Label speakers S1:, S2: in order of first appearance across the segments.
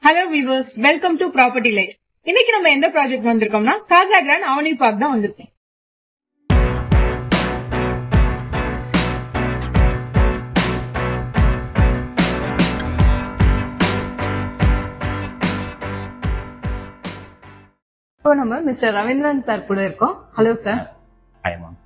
S1: Hello viewers welcome to property life இன்னைக்கு நம்ம எந்த ப்ராஜெக்ட் வந்திருக்கோம்னா காசா கிராண்ட் அவனி பார்க் தான் வந்திருக்கோம் இப்போ நம்ம மிஸ்டர் ரவீந்திரன் சார் கூட இருக்கோம் hello sir
S2: hi ma'am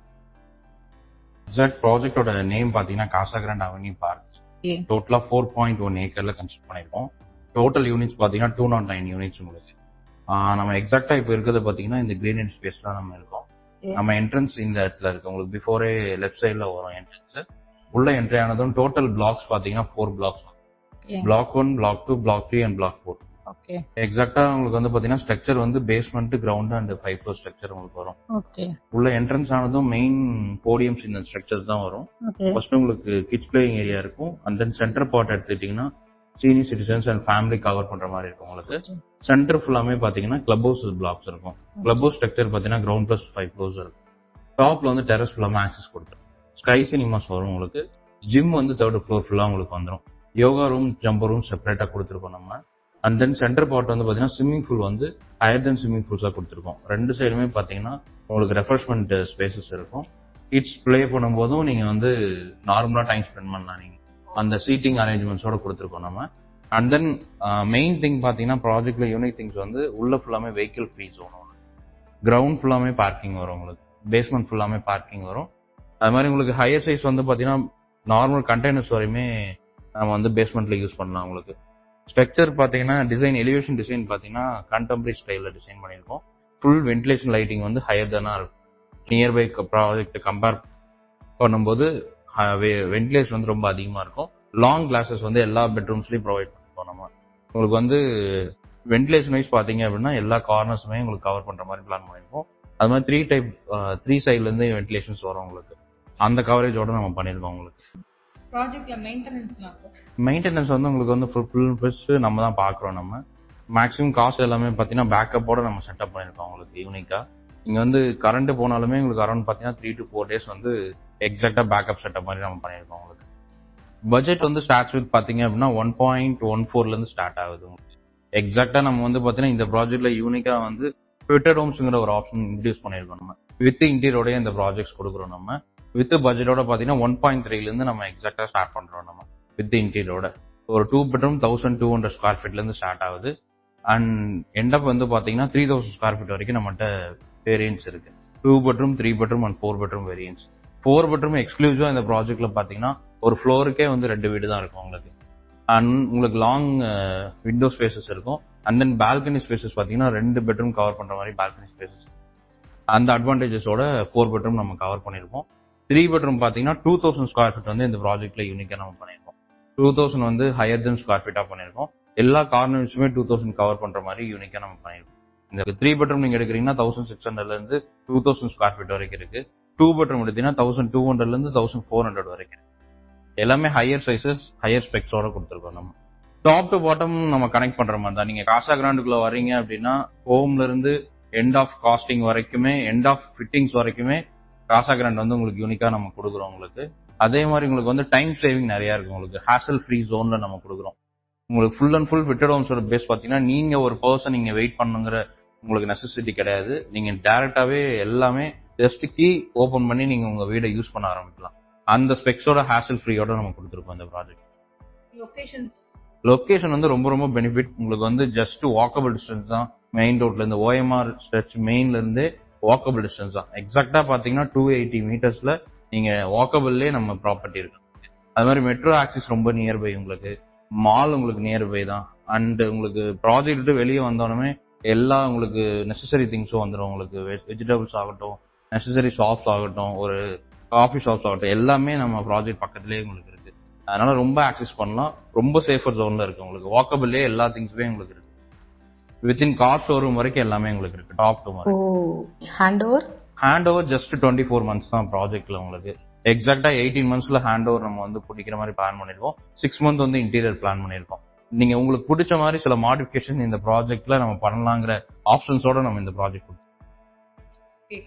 S2: exact ப்ராஜெக்டோட நேம் பார்த்தீங்கன்னா Casagrand avenue park
S1: Okay.
S2: டோட்டலா ஃபோர் பாயிண்ட் ஒன் ஏக்கர்ல கன்ஸ்ட்ரக்ட் பண்ணிருக்கோம் டோட்டல் யூனிட்ஸ் பார்த்தீங்கன்னா டூ நாட் நைன் யூனிட்ஸ் உங்களுக்கு ஆஹ் நம்ம எக்ஸாக்டா இப்போ இருக்கிறது பார்த்தீங்கன்னா இந்த கிரீன் அண்ட் ஸ்பேஸ் தான் நம்ம இருக்கோம்
S1: Okay.
S2: நம்ம என்ட்ரன்ஸ் இந்த இடத்துல இருக்கு உங்களுக்கு பிஃபோரே லெஃப்ட் சைடில் வரும் என்ட்ரன்ஸ் உள்ள என்ட்ரி ஆனதும் டோட்டல் பிளாக்ஸ் பார்த்தீங்கன்னா four blocks block one block two block three and block four
S1: okay
S2: எக்ஸாக்டா உங்களுக்கு வந்து பாத்தீங்கன்னா ஸ்ட்ரக்சர் வந்து basement ground and five floor structure உங்களுக்கு வரும்
S1: ஓகே
S2: உள்ள என்ட்ரன்ஸ் ஆனதும் மெயின் போடியம்ஸ் இந்த ஸ்ட்ரக்சர்ஸ் தான் வரும்
S1: ஓகே
S2: ஃபர்ஸ்ட் உங்களுக்கு கிட்ஸ் பிளேயிங் ஏரியா இருக்கும் அண்ட் தென் சென்டர் பார்ட் எடுத்துக்கிட்டீங்கன்னா senior citizens and family cover பண்ற மாதிரி இருக்கும் உங்களுக்கு சென்டர் ஃபுல்லாமே பாத்தீங்கன்னா கிளப் ஹவுஸ் பிளாக்ஸ் இருக்கும் கிளப் ஹவுஸ் ஸ்ட்ரக்சர் பாத்தீங்கன்னா கிரவுண்ட் பிளஸ் ஃபைவ் ஃப்ளோர்ஸ் இருக்கும் டாப்ல வந்து டெரஸ் ஃபுல்லாமே ஆக்சஸ் கொடுத்துரும் ஸ்கை சினிமாஸ் வரும் உங்களுக்கு ஜிம் வந்து தேர்ட் ஃப்ளோர் ஃபுல்லா உங்களுக்கு வந்துடும் யோகா ரூம் ஜம்பர் ரூம் செப்பரேட்டா கொடுத்துருக்கோம் நம்ம அண்ட் தென் சென்டர் பார்ட் வந்து பாத்தீங்கன்னா ஸ்விம்மிங் பூல் வந்து ஹையர் தென் ஸ்விம்மிங் பூல்ஸா கொடுத்துருக்கோம் ரெண்டு சைடுமே பாத்தீங்கன்னா உங்களுக்கு ரெஃப்ரெஷ்மெண்ட் ஸ்பேசஸ் இருக்கும் கிட்ஸ் ப்ளே பண்ணும்போதும் நீங்க வந்து நார்மலா டைம் ஸ்பெண்ட் பண்ணலாம் நீங்க அந்த சீட்டிங் அரேஞ்ச்மெண்ட்ஸோட கொடுத்துருக்கோம் நம்ம அண்ட் தென் மெயின் திங் பாத்தீங்கன்னா ப்ராஜெக்ட்ல யூனிக் திங்ஸ் வந்து உள்ள ஃபுல்லாமே வெஹிக்கிள் ஃப்ரீ ஜோன் வரும் கிரவுண்ட் ஃபுல்லாமே பார்க்கிங் வரும் உங்களுக்கு பேஸ்மெண்ட் ஃபுல்லாமே பார்க்கிங் வரும் அது மாதிரி உங்களுக்கு ஹையர் சைஸ் வந்து பாத்தீங்கன்னா நார்மல் கண்டெய்னர்ஸ் வரையுமே நம்ம வந்து பேஸ்மெண்ட்ல யூஸ் பண்ணலாம் உங்களுக்கு ஸ்ட்ரக்சர் பாத்தீங்கன்னா டிசைன் எலிவேஷன் டிசைன் பாத்தீங்கன்னா கண்டெம்பரரி ஸ்டைல்ல டிசைன் பண்ணியிருக்கோம் ஃபுல் வென்டிலேஷன் லைட்டிங் வந்து ஹையர் தானா இருக்கும் நியர்பை ப்ராஜெக்ட் கம்பேர் பண்ணும்போது வென்டிலேஷன் வந்து ரொம்ப அதிகமா இருக்கும் லாங் கிளாஸஸ் வந்து எல்லா பெட்ரூம்ஸ்லயும் ப்ரொவைட் பண்ணிருக்கோம் நம்ம உங்களுக்கு வந்து வென்டிலேஷன் வைஸ் பாத்தீங்க அப்படின்னா எல்லா கார்னர்ஸுமே உங்களுக்கு கவர் பண்ற மாதிரி பிளான் பண்ணிருக்கோம் அது மாதிரி த்ரீ டைப் த்ரீ சைட்ல இருந்து வென்டிலேஷன்ஸ் வரும் உங்களுக்கு அந்த கவரேஜோட நம்ம பண்ணிருக்கோம் உங்களுக்கு
S1: ப்ராஜெக்ட்ல மெயின்டெனன்ஸ்லாம் சார்
S2: மெயின்டெனன்ஸ் வந்து உங்களுக்கு வந்து ஃபுல் ஃபுல் நம்ம தான் பார்க்குறோம் நம்ம மேக்ஸிமம் காஸ்ட் எல்லாமே பார்த்தீங்கன்னா பேக்கப்போட நம்ம செட்டப் பண்ணியிருக்கோம் உங்களுக்கு யூனிக்கா இங்கே வந்து கரண்ட் போனாலுமே உங்களுக்கு அரௌண்ட் பார்த்தீங்கன்னா த்ரீ டு ஃபோர் டேஸ் வந்து எக்ஸாக்டாக பேக்கப் செட்டப் மாதிரி நம்ம பண்ணியிருக்கோம் உங்களுக்கு பட்ஜெட் வந்து ஸ்டார்ட்ஸ் வித் பார்த்தீங்க அப்படின்னா ஒன் பாயிண்ட் ஒன் ஃபோர்லேருந்து ஸ்டார்ட் ஆகுது உங்களுக்கு எக்ஸாக்டாக நம்ம வந்து பார்த்தீங்கன்னா இந்த ப்ராஜெக்ட்ல யூனிக்காக வந்து ஃபிட்டட் ஹோம்ஸுங்கிற ஒரு ஆப்ஷன் இன்ட்ரடியூஸ் பண்ணியிருக்கோம் நம்ம வித் இன்டீரியரோடய இந்த ப்ராஜெக்ட்ஸ் கொடுக்குறோம் நம்ம வித் பட்ஜெட்டோட பார்த்தீங்கன்னா ஒன் பாயிண்ட் த்ரீலேருந்து நம்ம எக்ஸாக்டாக ஸ்டார்ட் பண்ணுறோம் நம்ம வித் இன்டீரியரோட ஒரு two bedroom thousand two hundred square ஃபீட்லேருந்து ஸ்டார்ட் ஆகுது அண்ட் எண்டப் வந்து பார்த்தீங்கன்னா த்ரீ தௌசண்ட் ஸ்கொயர் ஃபீட் வரைக்கும் நம்மகிட்ட வேரியன்ஸ் இருக்கு two bedroom three bedroom and four bedroom variance four bedroom எக்ஸ்க்ளூசிவா இந்த ப்ராஜெக்ட்ல பார்த்தீங்கன்னா ஒரு ஃப்ளோருக்கே வந்து ரெண்டு வீடு தான் இருக்கும் உங்களுக்கு அண்ட் உங்களுக்கு லாங் விண்டோ ஸ்பேசஸ் இருக்கும் அண்ட் தென் பால்கனி ஸ்பேசஸ் பார்த்தீங்கன்னா ரெண்டு பெட்ரூம் கவர் பண்ற மாதிரி பால்கனி ஸ்பேசஸ் அந்த அட்வான்டேஜஸோட ஃபோர் பெட்ரூம் நம்ம கவர் பண்ணியிருக்கோம் த்ரீ பெட்ரூம் பார்த்தீங்கன்னா டூ தௌசண்ட் ஸ்கொயர் ஃபீட் வந்து இந்த ப்ராஜெக்ட்ல யூனிக்கா நம்ம பண்ணியிருக்கோம் டூ தௌசண்ட் வந்து ஹையர் தென் ஸ்கொயர் ஃபீட்டா பண்ணியிருக்கோம் எல்லா கார்னர்ஸுமே டூ தௌசண்ட் கவர் பண்ற மாதிரி யூனிக்கா நம்ம பண்ணியிருக்கோம் இந்த த்ரீ பெட்ரூம் நீங்க எடுக்கிறீங்கன்னா தௌசண்ட் சிக்ஸ் ஹண்ட்ரட்ல இருந்து டூ தௌசண்ட் ஸ்கொயர் ஃபீட் வரைக்கும் இருக்கு டூ பெட்ரூம் எடுத்தீங்கன்னா தௌசண்ட் டூ ஹண்ட்ரட்ல இருந்து தௌசண்ட் ஃபோர் ஹண்ட்ரட் வரைக்கும் இருக்கு எல்லாமே ஹையர் சைசஸ் ஹையர் ஸ்பெக்ஸோட கொடுத்துருக்கோம் நம்ம டாப் டு பாட்டம் நம்ம கனெக்ட் பண்ற மாதிரி தான் நீங்க காசா கிராண்டுக்குள்ள வரீங்க அப்படின்னா ஹோம்ல இருந்து எண்ட் ஆஃப் காஸ்டிங் வரைக்குமே எண்ட் ஆஃப் ஃபிட்டிங்ஸ் வரைக்குமே காசா கிராண்ட் வந்து உங்களுக்கு யூனிக்கா நம்ம கொடுக்குறோம் உங்களுக்கு அதே மாதிரி உங்களுக்கு வந்து டைம் சேவிங் நிறைய இருக்கு உங்களுக்கு ஹேசல் ஃப்ரீ ஜோன்ல நம்ம கொடுக்குறோம் உங்களுக்கு ஃபுல் அண்ட் ஃபுல் ஃபிட்டட் ஹோம்ஸோட பேஸ் பாத்தீங்கன்னா நீங்க ஒரு பர்சன் நீங்க வெயிட் பண்ணுங்கிற உங்களுக்கு நெசசிட்டி கிடையாது நீங்க டைரக்டாவே எல்லாமே ஜஸ்ட் கீ ஓபன் பண்ணி நீங்க உங்க வீடை யூஸ் பண்ண ஆரம்பிக்கலாம் அந்த ஸ்பெக்ஸோட ஹேசல் ஃப்ரீயோட நம்ம கொடுத்துருக்கோம் இந்த ப்ராஜெக்ட்
S1: லொகேஷன்ஸ்
S2: லொகேஷன் வந்து ரொம்ப ரொம்ப பெனிஃபிட் உங்களுக்கு வந்து ஜஸ்ட் வாக்கபிள் டிஸ்டன்ஸ் தான் மெயின் ரோட்ல இருந்து ஓஎம்ஆர் ஸ்ட்ரெச் மெயின்ல இருந்து வாக்கபிள் டிஸ்டன்ஸ் தான் எக்ஸாக்டா பாத்தீங்கன்னா டூ எயிட்டி மீட்டர்ஸ்ல நீங்க வாக்கபிள்லே நம்ம ப்ராப்பர்ட்டி இருக்கு அது மாதிரி மெட்ரோ ஆக்சிஸ் ரொம்ப நியர்பை உங்களுக்கு மால் உங்களுக்கு நியர்பை தான் அண்ட் உங்களுக்கு ப்ராஜெக்ட் விட்டு வெளியே வந்தோடனே எல்லா உங்களுக்கு நெசசரி திங்ஸும் வந்துடும் உங்களுக்கு வெஜிடபிள்ஸ் ஆகட்டும் நெசசரி ஷாப்ஸ் ஆகட்டும் ஒரு காஃபி ஷாப்ஸ் ஆகட்டும் எல்லாமே நம்ம ப்ராஜெக்ட் பக்கத்துலேயே உங்களுக்கு இருக்கு அதனால ரொம்ப ஆக்சஸ் பண்ணலாம் ரொம்ப சேஃபர் ஜோன்ல இருக்கு உங்களுக்கு வாக்கபிள்லே எல்லா திங்ஸுமே உங்களுக்கு இருக்கு வித்தின் கார் ஷோரூம் வரைக்கும் எல்லாமே உங்களுக்கு இருக்கு டாப் டு
S1: ஓ hand over
S2: hand over just twenty four months தான் ப்ராஜெக்ட்ல உங்களுக்கு எக்ஸாக்டா எயிட்டீன் மந்த்ஸ்ல ஹேண்ட் ஓவர் நம்ம வந்து பிடிக்கிற மாதிரி பிளான் பண்ணிருக்கோம் சிக்ஸ் மந்த் வந்து இன்டீரியர் பிளான் பண்ணிருக்கோம் நீங்க உங்களுக்கு பிடிச்ச மாதிரி சில மாடிஃபிகேஷன் இந்த ப்ராஜெக்ட்ல நம்ம பண்ணலாங்கிற ஆப்ஷன்ஸோட நம்ம இந்த ப்ராஜெக்ட்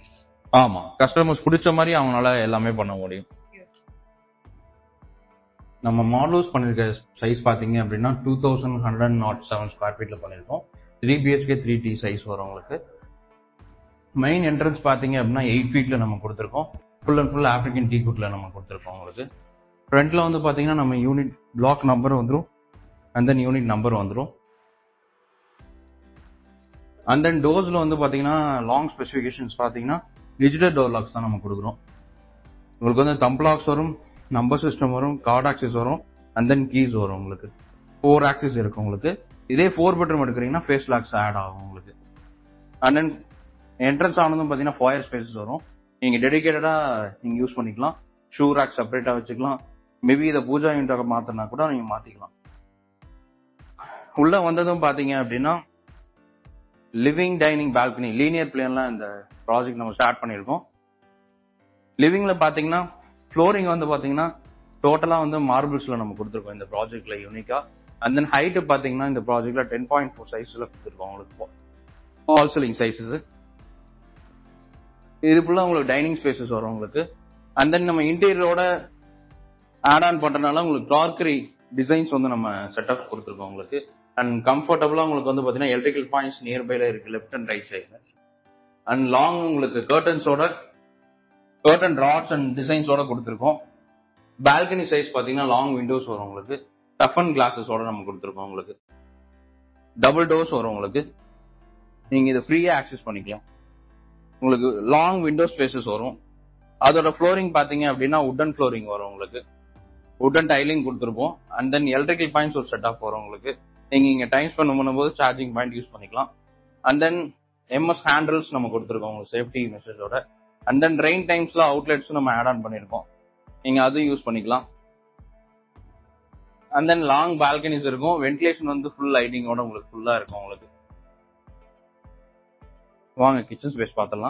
S2: ஆமா கஸ்டமர்ஸ் பிடிச்ச மாதிரி அவங்களால எல்லாமே பண்ண முடியும் நம்ம மாடல்ஸ் பண்ணிருக்க சைஸ் பாத்தீங்க அப்படின்னா two thousand hundred not seven square ஃபீட்ல பண்ணிருக்கோம் three BHK three D size வரும் உங்களுக்கு மெயின் என்ட்ரன்ஸ் பாத்தீங்க அப்படின்னா எயிட் ஃபீட்ல நம்ம கொடுத்துருக்கோம் full and full African teak குட்ல நம்ம கொடுத்துருக்கோம் உங்களுக்கு ஃப்ரண்ட்ல வந்து பாத்தீங்கன்னா நம்ம யூனிட் பிளாக் நம்பர் வந்துடும் அண்ட் தென் யூனிட் நம்பர் வந்துடும் அண்ட் தென் டோர்ஸ்ல வந்து பாத்தீங்கன்னா லாங் ஸ்பெசிஃபிகேஷன்ஸ் பாத்தீங்கன்னா டிஜிட்டல் டோர் லாக்ஸ் தான் நம்ம கொடுக்குறோம் உங்களுக்கு வந்து தம்ப் லாக்ஸ் வரும் நம்பர் சிஸ்டம் வரும் கார்டு ஆக்சஸ் வரும் அண்ட் தென் கீஸ் வரும் உங்களுக்கு ஃபோர் ஆக்சஸ் இருக்கு உங்களுக்கு இதே ஃபோர் பெட்ரூம் எடுக்கிறீங்கன்னா ஃபேஸ் லாக்ஸ் ஆட் ஆகும் உங்களுக்கு அண்ட் தென் என்ட்ரன்ஸ் ஆனதும் பாத்தீங்கன்னா ஃபயர் ஸ்பேசஸ் வரும் நீங்க டெடிகேட்டடா நீங்க யூஸ் பண்ணிக்கலாம் ஷூ ரேக் செப்பரேட்டா வச்சுக்கலாம் மேபி இதை பூஜா யூனிட்டாக மாத்தினா கூட நீங்க மாத்திக்கலாம் உள்ள வந்ததும் பாத்தீங்க அப்படின்னா லிவிங் டைனிங் பால்கனி லீனியர் பிளேன்லாம் இந்த ப்ராஜெக்ட் நம்ம ஸ்டார்ட் பண்ணியிருக்கோம் லிவிங்ல பாத்தீங்கன்னா ஃப்ளோரிங் வந்து பாத்தீங்கன்னா டோட்டலா வந்து மார்பிள்ஸ்ல நம்ம கொடுத்துருக்கோம் இந்த ப்ராஜெக்ட்ல யூனிக்கா அண்ட் தென் ஹைட் பாத்தீங்கன்னா இந்த ப்ராஜெக்ட்ல டென் பாயிண்ட் ஃபோர் சைஸ்ல கொடுத்துருக்கோம் உங்களுக்கு ஆல் சீலிங் சைஸஸ் இது ஃபுல்லா உங்களுக்கு டைனிங் ஸ்பேசஸ் வரும் உங்களுக்கு அண்ட் தென் நம்ம இன்டீரியரோட ஆட் ஆன் பண்றதுனால உங்களுக்கு டார்க்கரி டிசைன்ஸ் வந்து நம்ம செட்டப் கொடுத்துருக்கோம் உங்களுக்கு அண்ட் கம்ஃபர்டபுளா உங்களுக்கு வந்து பாத்தீங்கன்னா எலக்ட்ரிக்கல் பாயிண்ட்ஸ் நியர்பைல இருக்கு லெஃப்ட் அண்ட் ரைட் சைடுல அண்ட் லாங் உங்களுக்கு கர்டன்ஸோட கர்டன் ராட்ஸ் அண்ட் டிசைன்ஸோட கொடுத்துருக்கோம் பால்கனி சைஸ் பாத்தீங்கன்னா லாங் விண்டோஸ் வரும் உங்களுக்கு டஃபன் கிளாஸஸோட நம்ம கொடுத்துருக்கோம் உங்களுக்கு டபுள் டோர்ஸ் வரும் உங்களுக்கு நீங்க இதை ஃப்ரீயா ஆக்சஸ் பண்ணிக்கலாம் உங்களுக்கு லாங் விண்டோ ஸ்பேசஸ் வரும் அதோட ஃப்ளோரிங் பாத்தீங்க அப்படின்னா உட்டன் ஃப்ளோரிங் வரும் உங்களுக்கு உட்டன் டைலிங் கொடுத்துருப்போம் அண்ட் தென் எலக்ட்ரிக்கல் பாயிண்ட்ஸ் ஒரு செட் ஆஃப் வரும் உங்களுக்கு நீங்க இங்க டைம் ஸ்பெண்ட் பண்ணும்போது சார்ஜிங் பாயிண்ட் யூஸ் பண்ணிக்கலாம் அண்ட் தென் எம்எஸ் ஹேண்டில்ஸ் நம்ம கொடுத்துருக்கோம் உங்களுக்கு சேஃப்டி மெசேஜோட அண்ட் தென் ரெயின் டைம்ஸ்ல அவுட்லெட்ஸ் நம்ம ஆட் ஆன் பண்ணிருக்கோம் நீங்க அதுவும் யூஸ் பண்ணிக்கலாம் அண்ட் தென் லாங் பால்கனிஸ் இருக்கும் வென்டிலேஷன் வந்து ஃபுல் லைட்டிங்கோட உங்களுக்கு ஃபுல்லா இருக்கும் உங்களுக்கு வாங்க கிச்சன் ஸ்பேஸ் பார்த்துடலாம்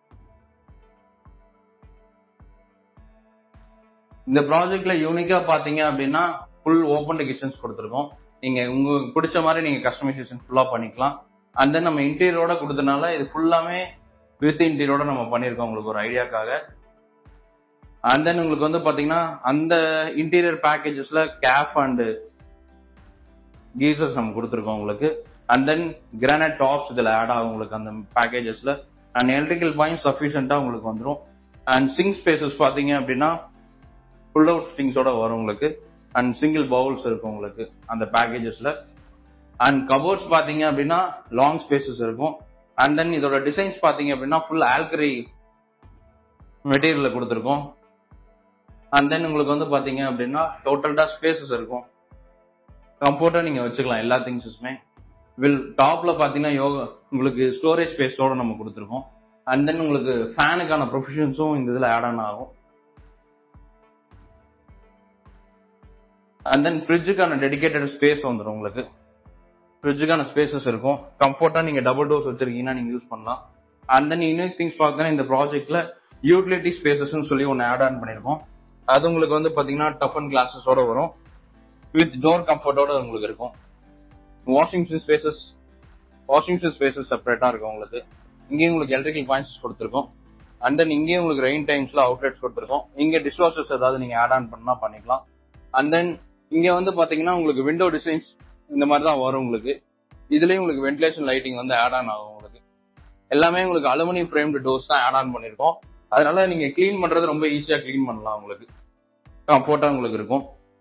S2: இந்த ப்ராஜெக்ட்ல யூனிக்கா பாத்தீங்க அப்படின்னா ஃபுல் ஓப்பன் கிச்சன்ஸ் கொடுத்துருக்கோம் நீங்க உங்களுக்கு பிடிச்ச மாதிரி நீங்க கஸ்டமைசேஷன் ஃபுல்லா பண்ணிக்கலாம் அண்ட் தென் நம்ம இன்டீரியரோட கொடுத்தனால இது ஃபுல்லாமே வித் இன்டீரியரோட நம்ம பண்ணிருக்கோம் உங்களுக்கு ஒரு ஐடியாக்காக அண்ட் தென் உங்களுக்கு வந்து பாத்தீங்கன்னா அந்த இன்டீரியர் பேக்கேஜஸ்ல கேப் அண்ட் கீசர்ஸ் நம்ம கொடுத்துருக்கோம் உங்களுக்கு அண்ட் தென் கிரானைட் டாப்ஸ் இதுல ஆட் ஆகும் உங்களுக்கு அந்த பேக்கேஜஸ்ல அண்ட் எலக்ட்ரிக்கல் பாயிண்ட் சஃபிஷியண்டா உங்களுக்கு வந்துடும் அண்ட் சிங்க் ஸ்பேசஸ் பாத்தீங்க அப்படின்னா ஃபுல் அவுட் ஸ்டிங்ஸோட வரும் உங்களுக்கு அண்ட் சிங்கிள் பவுல்ஸ் இருக்கும் உங்களுக்கு அந்த பேக்கேஜஸ்ல அண்ட் கபோர்ட்ஸ் பாத்தீங்க அப்படின்னா லாங் ஸ்பேசஸ் இருக்கும் அண்ட் தென் இதோட டிசைன்ஸ் பாத்தீங்க அப்படின்னா ஃபுல் ஆல்கரி மெட்டீரியல்ல கொடுத்துருக்கோம் அண்ட் தென் உங்களுக்கு வந்து பாத்தீங்க அப்படின்னா டோட்டல்டா ஸ்பேசஸ் இருக்கும் கம்ஃபர்ட்டா நீங்க வச்சுக்கலாம் எல்லா திங்ஸஸுமே வில் டாப்ல பாத்தீங்கன்னா யோகா உங்களுக்கு ஸ்டோரேஜ் ஸ்பேஸோட நம்ம கொடுத்துருக்கோம் அண்ட் தென் உங்களுக்கு ஃபேனுக்கான ப்ரொஃபஷன்ஸும் இந்த இதுல ஆட் ஆன் ஆகும் அண்ட் தென் ஃப்ரிட்ஜுக்கான டெடிகேட்டட் ஸ்பேஸ் வந்துடும் உங்களுக்கு ஃப்ரிட்ஜுக்கான ஸ்பேசஸ் இருக்கும் கம்ஃபர்ட்டா நீங்க டபுள் டோர்ஸ் வச்சிருக்கீங்கன்னா நீங்க யூஸ் பண்ணலாம் அண்ட் தென் இன்னும் திங்ஸ் பார்த்தீங்கன்னா இந்த ப்ராஜெக்ட்ல யூட்டிலிட்டி ஸ்பேசஸ் சொல்லி ஒன்று ஆட் ஆன் பண்ணிருக்கோம் அது உங்களுக்கு வந்து பாத்தீங்கன்னா டஃப் அண்ட் கிளாஸஸோட வரும் வித் டோர் கம்ஃபர்ட்டோட உங்களுக்கு இருக்கும் washing machine spaces washing machine spaces செப்பரேட்டா இருக்கும் உங்களுக்கு இங்கேயும் உங்களுக்கு எலக்ட்ரிக்கல் பாயிண்ட்ஸ் கொடுத்துருக்கோம் அண்ட் தென் இங்கேயும் உங்களுக்கு ரெயின் டைம்ஸ்ல அவுட்லெட்ஸ் கொடுத்துருக்கோம் இங்க டிஷ் வாஷர்ஸ் ஏதாவது நீங்க ஆட் ஆன் பண்ணா பண்ணிக்கலாம் அண்ட் தென் இங்க வந்து பாத்தீங்கன்னா உங்களுக்கு விண்டோ டிசைன்ஸ் இந்த மாதிரி தான் வரும் உங்களுக்கு இதுலயும் உங்களுக்கு வென்டிலேஷன் லைட்டிங் வந்து ஆட் ஆன் ஆகும் உங்களுக்கு எல்லாமே உங்களுக்கு அலுமினியம் ஃப்ரேம்டு டோர்ஸ் தான் ஆட் ஆன் பண்ணிருக்கோம் அதனால நீங்க க்ளீன் பண்றது ரொம்ப ஈஸியா க்ளீன் பண்ணலாம் உங்களுக்கு கம்ஃபர்ட்டா உங்களுக்கு இருக்கும்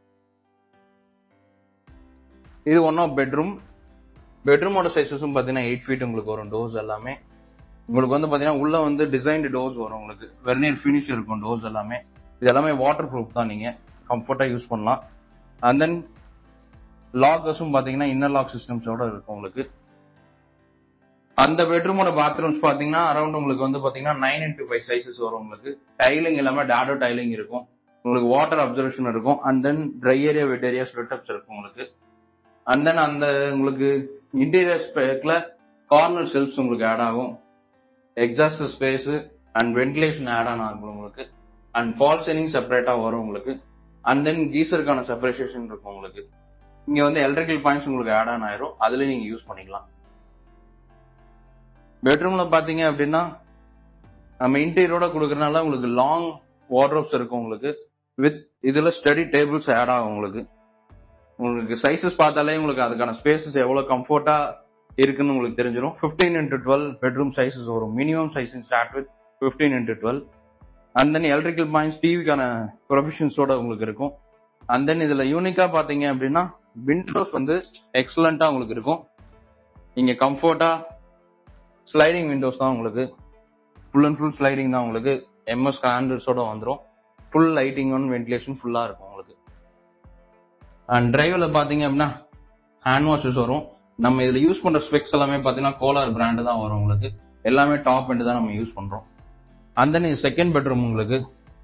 S2: இது ஒன் ஆஃப் பெட்ரூம் பெட்ரூமோட சைஸஸும் பாத்தீங்கன்னா எயிட் ஃபீட் உங்களுக்கு வரும் டோர்ஸ் எல்லாமே உங்களுக்கு வந்து பாத்தீங்கன்னா உள்ள வந்து டிசைன்டு டோர்ஸ் வரும் உங்களுக்கு வெர்னியர் ஃபினிஷ் இருக்கும் டோர்ஸ் எல்லாமே இது எல்லாமே வாட்டர் ப்ரூஃப் தான் நீங்க கம்ஃபர்ட்டா யூஸ் பண்ணலாம் அண்ட் தென் லாக்கர்ஸும் பாத்தீங்கன்னா இன்னர் லாக் சிஸ்டம்ஸோட இருக்கும் உங்களுக்கு அந்த பெட்ரூமோட பாத்ரூம்ஸ் பாத்தீங்கன்னா அரௌண்ட் உங்களுக்கு வந்து பாத்தீங்கன்னா நைன் இன்டூ ஃபைவ் சைசஸ் வரும் உங்களுக்கு டைலிங் எல்லாமே டாடோ டைலிங் இருக்கும் உங்களுக்கு வாட்டர் அப்சர்வேஷன் இருக்கும் and then dry area wet area ஸ்வெட்டப்ஸ் இருக்கும் உங்களுக்கு அண்ட் தென் அந்த உங்களுக்கு இன்டீரியர் ஸ்பேக்ல கார்னர் ஷெல்ஃப்ஸ் உங்களுக்கு ஆட் ஆகும் exhaust space and ventilation add on ஆகும் உங்களுக்கு அண்ட் ஃபால் சீலிங் செப்பரேட்டா வரும் உங்களுக்கு அண்ட் தென் கீசருக்கான செப்பரேஷன் இருக்கும் உங்களுக்கு இங்க வந்து எலக்ட்ரிக்கல் பாயிண்ட்ஸ் உங்களுக்கு ஆட் ஆன் ஆயிரும் அதுல நீங்க யூஸ் பண்ணிக்கலாம் பெட்ரூம்ல பாத்தீங்க அப்படின்னா நம்ம இன்டீரியரோட கொடுக்கறனால உங்களுக்கு லாங் வார்ட்ரோப்ஸ் இருக்கும் உங்களுக்கு வித் இதுல ஸ்டடி டேபிள்ஸ் ஆட் ஆகும் உங்களுக்கு உங்களுக்கு சைஸஸ் பார்த்தாலே உங்களுக்கு அதுக்கான ஸ்பேசஸ் எவ்வளவு கம்ஃபர்ட்டா இருக்குன்னு உங்களுக்கு தெரிஞ்சிடும் 15 இன்டூ டுவெல் பெட்ரூம் சைஸஸ் வரும் minimum sizing start with 15 into twelve and then electrical points டிவிக்கான ப்ரொஃபிஷன்ஸோட உங்களுக்கு இருக்கும் அண்ட் தென் இதுல யூனிக்கா பாத்தீங்க அப்படின்னா விண்டோஸ் வந்து எக்ஸலண்டா உங்களுக்கு இருக்கும் இங்க கம்ஃபர்ட்டா ஸ்லைடிங் விண்டோஸ் தான் உங்களுக்கு ஃபுல் அண்ட் ஃபுல் ஸ்லைடிங் தான் உங்களுக்கு எம்எஸ் ஸ்டாண்டர்ட்ஸோட வந்துடும் ஃபுல் லைட்டிங் ஒன் வென்டிலேஷன் ஃபுல்லா இருக்கும் உங்களுக்கு அண்ட் டிரைவ்ல பாத்தீங்க அப்படின்னா ஹேண்ட் வாஷஸ் வரும் நம்ம இதுல யூஸ் பண்ற ஸ்பெக்ஸ் எல்லாமே பாத்தீங்கன்னா கோலார் பிராண்டு தான் வரும் உங்களுக்கு எல்லாமே டாப் எண்ட் தான் நம்ம யூஸ் பண்றோம் அண்ட் தென் இது செகண்ட் பெட்ரூம் உங்களுக்கு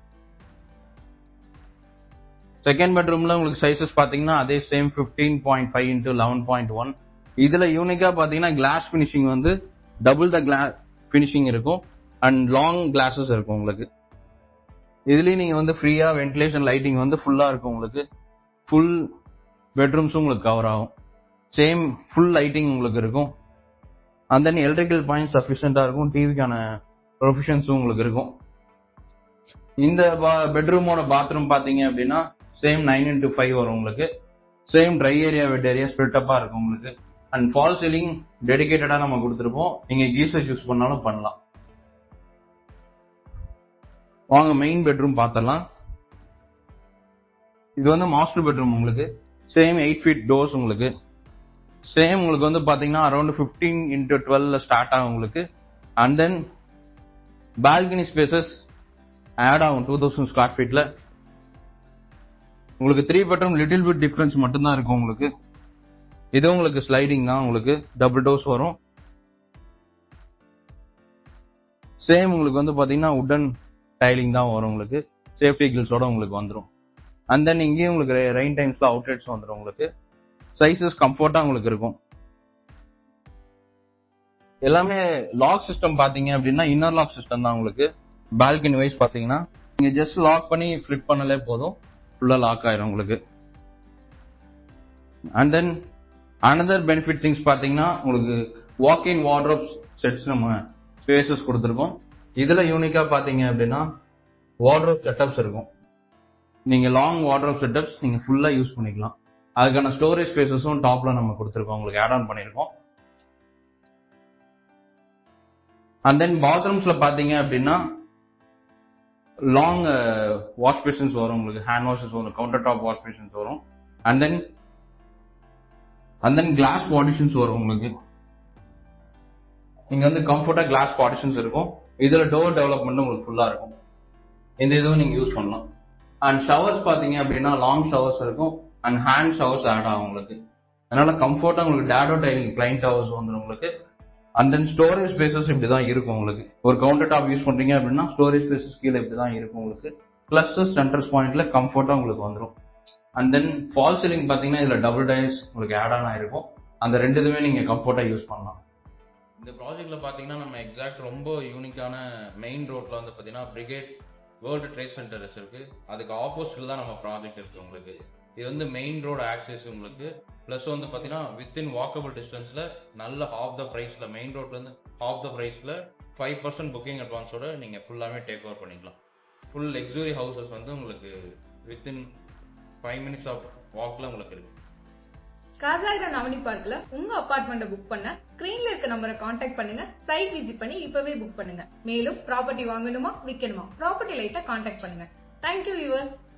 S2: செகண்ட் பெட்ரூம்ல உங்களுக்கு சைஸஸ் பாத்தீங்கன்னா அதே same 15.5 point five into eleven point one இதுல யூனிக்கா பாத்தீங்கன்னா கிளாஸ் ஃபினிஷிங் வந்து டபுள் த கிளாஸ் ஃபினிஷிங் இருக்கும் அண்ட் லாங் கிளாஸஸ் இருக்கும் உங்களுக்கு இதுலயும் நீங்க வந்து ஃப்ரீயா வென்டிலேஷன் லைட்டிங் வந்து ஃபுல்லா இருக்கும் உங்களுக்கு ஃபுல் பெட்ரூம்ஸும் உங்களுக்கு கவர் ஆகும் சேம் ஃபுல் லைட்டிங் உங்களுக்கு இருக்கும் அண்ட் தென் எலக்ட்ரிக்கல் பாயிண்ட் சஃபிஷியண்டா இருக்கும் டிவிக்கான ப்ரொஃபிஷன்ஸும் உங்களுக்கு இருக்கும் இந்த பெட்ரூமோட பாத்ரூம் பாத்தீங்க அப்படின்னா சேம் நைன் இன்டூ ஃபைவ் வரும் உங்களுக்கு same dry area wet area split அப்பா இருக்கும் உங்களுக்கு அண்ட் ஃபால் சீலிங் டெடிகேட்டடா நம்ம கொடுத்துருப்போம் நீங்க கீசர்ஸ் யூஸ் பண்ணாலும் பண்ணலாம் வாங்க மெயின் பெட்ரூம் பார்த்தலாம் இது வந்து மாஸ்டர் பெட்ரூம் உங்களுக்கு சேம் எயிட் ஃபீட் டோர்ஸ் உங்களுக்கு சேம் உங்களுக்கு வந்து பாத்தீங்கன்னா அரௌண்ட் 15 இன்டூ டுவெல்ல ஸ்டார்ட் ஆகும் உங்களுக்கு and then balcony spaces add ஆகும் டூ தௌசண்ட் ஸ்கொயர் ஃபீட்ல உங்களுக்கு three bedroom little bit difference மட்டும்தான் இருக்கும் உங்களுக்கு இது உங்களுக்கு ஸ்லைடிங் தான் உங்களுக்கு டபுள் டோர்ஸ் வரும் சேம் உங்களுக்கு வந்து பாத்தீங்கன்னா உடன் டைலிங் தான் வரும் உங்களுக்கு சேஃப்டி கில்ஸோட உங்களுக்கு வந்துடும் அண்ட் தென் இங்கேயும் உங்களுக்கு ரெயின் டைம்ஸ்ல அவுட்லெட்ஸ் வந்துடும் உங்களுக்கு சைஸஸ் கம்ஃபர்ட்டா உங்களுக்கு இருக்கும் எல்லாமே லாக் சிஸ்டம் பாத்தீங்க அப்படின்னா இன்னர் லாக் சிஸ்டம் தான் உங்களுக்கு பால்கனி வைஸ் பாத்தீங்கன்னா நீங்க ஜஸ்ட் லாக் பண்ணி ஃபிளிப் பண்ணலே போதும் ஃபுல்லா லாக் ஆயிரும் உங்களுக்கு and then another benefit things பாத்தீங்கன்னா உங்களுக்கு வாக் இன் வார்ட்ரோப் செட்ஸ் நம்ம ஸ்பேசஸ் கொடுத்துருக்கோம் இதுல யூனிக்கா பாத்தீங்க அப்படின்னா வார்ட்ரோப் செட்டப்ஸ் இருக்கும் நீங்க லாங் வார்ட்ரோப் செட்டப்ஸ் நீங்க ஃபுல்லா யூஸ் பண்ணிக்கலாம் அதுக்கான ஸ்டோரேஜ் ஸ்பேசஸும் டாப்ல நம்ம கொடுத்துருக்கோம் உங்களுக்கு ஆட் ஆன் பண்ணிருக்கோம் அண்ட் தென் பாத்ரூம்ஸ்ல பாத்தீங்க அப்படின்னா லாங் வாஷ் பேஷன்ஸ் வரும் உங்களுக்கு ஹேண்ட் வாஷஸ் வரும் கவுண்டர் டாப் வாஷ் பேஷன்ஸ் வரும் and then and then glass partitions வரும் உங்களுக்கு நீங்க வந்து கம்ஃபர்ட்டா கிளாஸ் பார்ட்டிஷன்ஸ் இருக்கும் இதுல டோர் டெவலப்மெண்ட் உங்களுக்கு ஃபுல்லா இருக்கும் இந்த இதுவும் நீங்க யூஸ் பண்ணலாம் அண்ட் ஷவர்ஸ் பாத்தீங்க அப்படின்னா லாங் ஷவர்ஸ் இருக்கும் அண்ட் ஹேண்ட் ஷவர்ஸ் ஆட் ஆகும் உங்களுக்கு அதனால கம்ஃபர்ட்டா உங்களுக்கு டேடோ டைலிங் கிளைண்ட் ஹவர்ஸ் வந்துடும் உங்களுக்கு அண்ட் தென் ஸ்டோரேஜ் ஸ்பேசஸ் இப்படி தான் இருக்கும் உங்களுக்கு ஒரு கவுண்டர் டாப் யூஸ் பண்றீங்க அப்படின்னா ஸ்டோரேஜ் ஸ்பேசஸ் கீழே இப்படி தான் இருக்கும் உங்களுக்கு பிளஸ் சென்டர்ஸ் பாயிண்ட்ல கம்ஃபர்ட்டா உங்களுக்கு வந்துடும் அண்ட் தென் ஃபால் சீலிங் பாத்தீங்கன்னா இதுல டபுள் டைஸ் உங்களுக்கு ஆட் ஆன் ஆயிருக்கும் அந்த ரெண்டு இதுவுமே நீங்க கம்ஃபர்ட்டா யூஸ் பண்ணலாம்
S3: இந்த ப்ராஜெக்ட்ல பாத்தீங்கன்னா நம்ம எக்ஸாக்ட் ரொம்ப யூனிக்கான மெயின் ரோட்ல வந்து பாத்தீங்கன்னா பிரிகேட் வேர்ல்டு ட்ரேட் சென்டர் இருக்கு அதுக்கு ஆப்போசிட்ல தான் நம்ம ப்ராஜெக்ட் இருக்கு உங்களுக்கு இது வந்து மெயின் ரோடு ஆக்சஸ் உங்களுக்கு ப்ளஸ் வந்து பாத்தீங்கன்னா வித்தின் வாக்கபிள் டிஸ்டன்ஸ்ல நல்ல ஹாஃப் த பிரைஸ்ல மெயின் ரோட்ல இருந்து ஹாஃப் த பிரைஸ்ல ஃபைவ் பர்சன்ட் புக்கிங் அட்வான்ஸோட நீங்க ஃபுல்லாமே டேக் ஓவர் பண்ணிக்கலாம் ஃபுல் லக்ஸுரி ஹவுசஸ் வந்து உங்களுக்கு வித்தின் ஃபைவ் மினிட்ஸ் ஆஃப் வாக்ல உங்களுக்கு இருக்கு
S1: காசாகிரான் அவனி பார்க்ல உங்க அபார்ட்மெண்ட்டை புக் பண்ண ஸ்கிரீன்ல இருக்க நம்பரை காண்டாக்ட் பண்ணுங்க சைட் விசிட் பண்ணி இப்பவே புக் பண்ணுங்க மேலும் ப்ராப்பர்ட்டி வாங்கணுமா விற்கணுமா ப்ராப்பர்ட்டி லைட்டை காண்டாக்ட் பண்ணுங்க தேங்க்யூ வியூவர்ஸ்